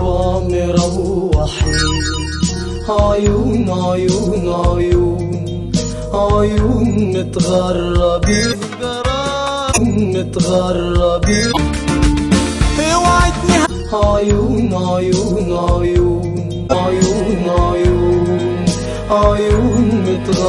سوا مروحين عيون عيون عيون عيون متغربين متغربين اوعدني عيون عيون عيون عيون عيون عيون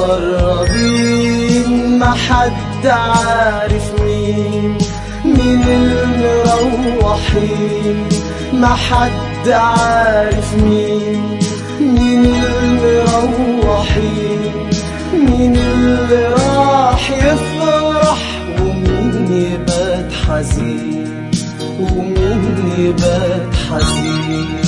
متغربين ما حد عارف مين مين المروحين ما حد عارف مين مين المروحين مين اللي راح يفرح ومين يبات حزين ومين يبات حزين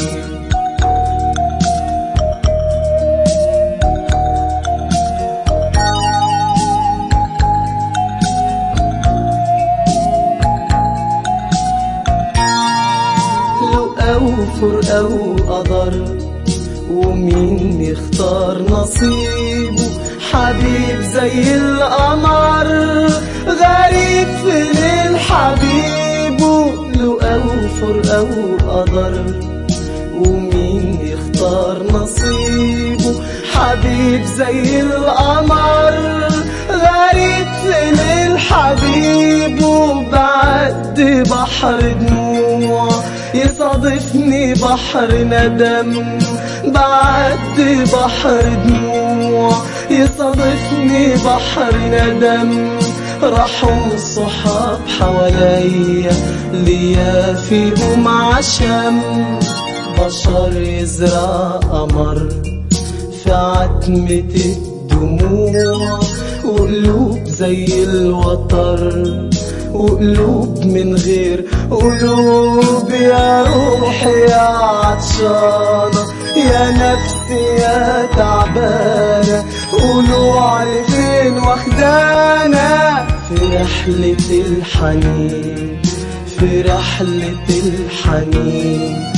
لو أو فرقة وقدر ومين يختار نصيبه حبيب زي القمر غريب في ليل حبيبه لو أو فرقة وقدر ومين يختار نصيبه حبيب زي القمر غريب في ليل حبيبه بعد بحر دموع يصادفني بحر ندم بعد بحر دموع يصادفني بحر ندم راحوا الصحاب حواليا ليا فيهم عشم بشر يزرع قمر في عتمة الدموع وقلوب زي الوتر وقلوب من غير قلوب يا روحي يا عطشانة يا نفسي يا تعبانة قولوا علي فين واخدانا في رحلة الحنين في رحلة الحنين